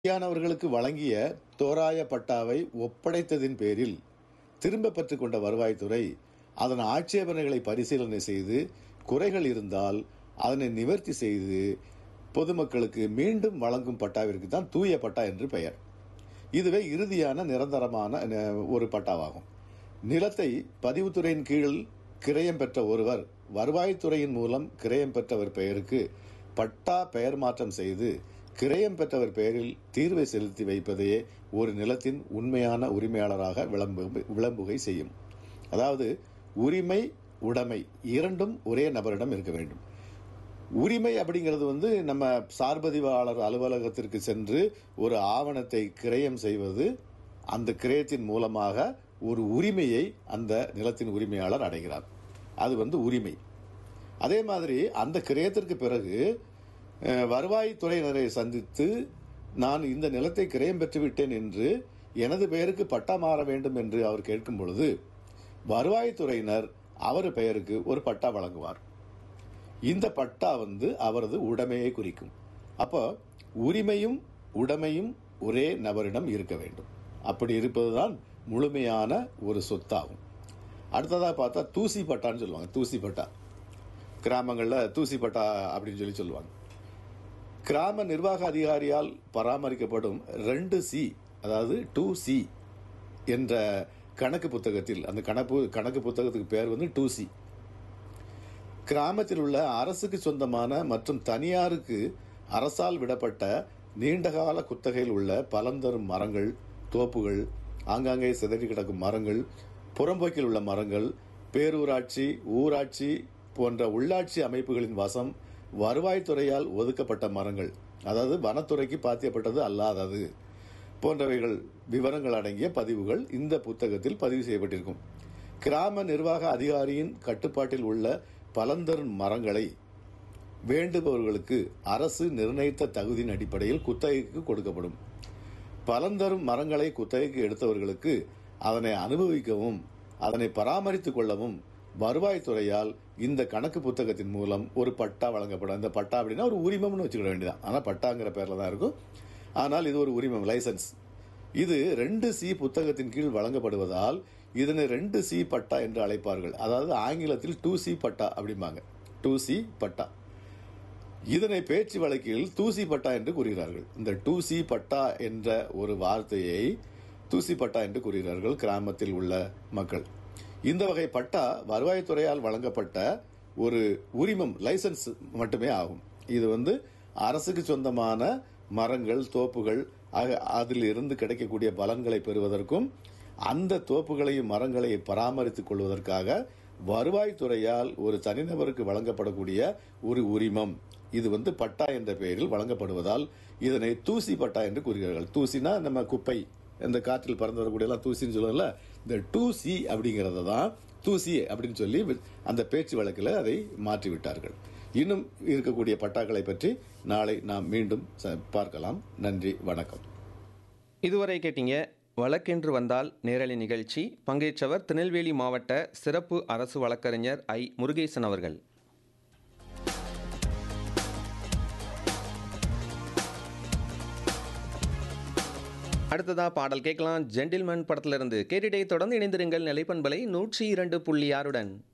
தகுதியானவர்களுக்கு வழங்கிய தோராய பட்டாவை ஒப்படைத்ததின் பேரில் திரும்ப பெற்றுக்கொண்ட வருவாய்த்துறை அதன் ஆட்சேபனைகளை பரிசீலனை செய்து குறைகள் இருந்தால் அதனை நிவர்த்தி செய்து பொதுமக்களுக்கு மீண்டும் வழங்கும் பட்டாவிற்கு தான் தூய பட்டா என்று பெயர் இதுவே இறுதியான நிரந்தரமான அஹ், ஒரு பட்டாவாகும் நிலத்தை பதிவுத்துறையின் கீழ் கிரயம் பெற்ற ஒருவர் வருவாய்த்துறையின் மூலம் கிரயம் பெற்றவர் பெயருக்கு பட்டா பெயர் மாற்றம் செய்து கிரயம் பெற்றவர் பெயரில் தீர்வை செலுத்தி வைப்பதையே ஒரு நிலத்தின் உண்மையான உரிமையாளராக விளம்பு விளம்புகை செய்யும் அதாவது உரிமை உடைமை இரண்டும் ஒரே நபரிடம் இருக்க வேண்டும் உரிமை அப்படிங்கிறது வந்து நம்ம சார்பதிவாளர் அலுவலகத்திற்கு சென்று ஒரு ஆவணத்தை கிரயம் செய்வது அந்த கிரயத்தின் மூலமாக ஒரு உரிமையை அந்த நிலத்தின் உரிமையாளர் அடைகிறார் அது வந்து உரிமை அதே மாதிரி அந்த கிரயத்திற்கு பிறகு அஹ், வருவாய்த்துறையினரை சந்தித்து நான் இந்த நிலத்தை கிரயம் பெற்றுவிட்டேன் என்று எனது பெயருக்கு பட்டா மாற வேண்டும் என்று அவர் கேட்கும் பொழுது வருவாய்த்துறையினர் அவர் பெயருக்கு ஒரு பட்டா வழங்குவார் இந்த பட்டா வந்து அவரது உடைமையை குறிக்கும் அப்போ உரிமையும் உடைமையும் ஒரே நபரிடம் இருக்க வேண்டும் அப்படி இருப்பதுதான் முழுமையான ஒரு சொத்தாகும் அடுத்ததாக பார்த்தா தூசி பட்டான்னு சொல்லுவாங்க தூசி பட்டா கிராமங்களில் தூசி பட்டா அப்படின்னு சொல்லி சொல்லுவாங்க கிராம நிர்வாக அதிகாரியால் பராமரிக்கப்படும் ரெண்டு சி அதாவது டூ சி என்ற கணக்கு புத்தகத்தில் அந்த கணக்கு கணக்கு புத்தகத்துக்கு பேர் வந்து டூ சி கிராமத்தில் உள்ள அரசுக்கு சொந்தமான மற்றும் தனியாருக்கு அரசால் விடப்பட்ட நீண்டகால குத்தகையில் உள்ள பலந்தரும் மரங்கள் தோப்புகள் ஆங்காங்கே சிதறி கிடக்கும் மரங்கள் புறம்போக்கில் உள்ள மரங்கள் பேரூராட்சி ஊராட்சி போன்ற உள்ளாட்சி அமைப்புகளின் வசம் வருவாய்த்துறையால் ஒதுக்கப்பட்ட மரங்கள் அதாவது வனத்துறைக்கு பாத்தியப்பட்டது அல்லாதது போன்றவைகள் விவரங்கள் அடங்கிய பதிவுகள் இந்த புத்தகத்தில் பதிவு செய்யப்பட்டிருக்கும் கிராம நிர்வாக அதிகாரியின் கட்டுப்பாட்டில் உள்ள பலந்தரும் மரங்களை வேண்டுபவர்களுக்கு அரசு நிர்ணயித்த தகுதியின் அடிப்படையில் குத்தகைக்கு கொடுக்கப்படும் பலந்தரும் மரங்களை குத்தகைக்கு எடுத்தவர்களுக்கு அதனை அனுபவிக்கவும் அதனை பராமரித்துக் கொள்ளவும் வருவாய்த்துறையால் இந்த கணக்கு புத்தகத்தின் மூலம் ஒரு பட்டா வழங்கப்படும் இந்த பட்டா அப்படின்னா ஒரு உரிமம்னு வச்சுக்கிட வேண்டியதான் ஆனால் பட்டாங்கிற பேர்ல தான் இருக்கும் ஆனால் இது ஒரு உரிமம் லைசன்ஸ் இது ரெண்டு சி புத்தகத்தின் கீழ் வழங்கப்படுவதால் இதனை ரெண்டு சி பட்டா என்று அழைப்பார்கள் அதாவது ஆங்கிலத்தில் டூ சி பட்டா அப்படிம்பாங்க டூ சி பட்டா இதனை பேச்சு வழக்கில் தூசி பட்டா என்று கூறுகிறார்கள் இந்த டூசி பட்டா என்ற ஒரு வார்த்தையை தூசி பட்டா என்று கூறுகிறார்கள் கிராமத்தில் உள்ள மக்கள் இந்த வகை பட்டா வருவாய்த்துறையால் வழங்கப்பட்ட ஒரு உரிமம் லைசன்ஸ் மட்டுமே ஆகும் இது வந்து அரசுக்கு சொந்தமான மரங்கள் தோப்புகள் ஆக- அதில் இருந்து கிடைக்கக்கூடிய பலன்களை பெறுவதற்கும் அந்த தோப்புகளையும் மரங்களையும் பராமரித்துக் கொள்வதற்காக வருவாய்த்துறையால் ஒரு தனிநபருக்கு வழங்கப்படக்கூடிய ஒரு உரிமம் இது வந்து பட்டா என்ற பெயரில் வழங்கப்படுவதால் இதனை தூசி பட்டா என்று கூறுகிறார்கள் தூசினா நம்ம குப்பை இந்த காற்றில் பறந்து வரக்கூடிய எல்லாம் தூசின்னு சொல்லுவோம்ல இந்த டூ சி அப்படிங்கறத தான் தூசி அப்படின்னு சொல்லி அந்த பேச்சு வழக்கில் அதை மாற்றி விட்டார்கள் இன்னும் இருக்கக்கூடிய பட்டாக்களை பற்றி நாளை நாம் மீண்டும் ச- பார்க்கலாம் நன்றி வணக்கம் இதுவரை கேட்டீங்க வழக்கென்று வந்தால் நேரலை நிகழ்ச்சி பங்கேற்றவர் திருநெல்வேலி மாவட்ட சிறப்பு அரசு வழக்கறிஞர் ஐ முருகேசன் அவர்கள் அடுத்ததா பாடல் கேட்கலாம் ஜென்டில்மேன் படத்திலிருந்து கேட்டிடை தொடர்ந்து இணைந்திருங்கள் நிலைப்பண்பலை நூற்றி இரண்டு புள்ளி ஆறுடன்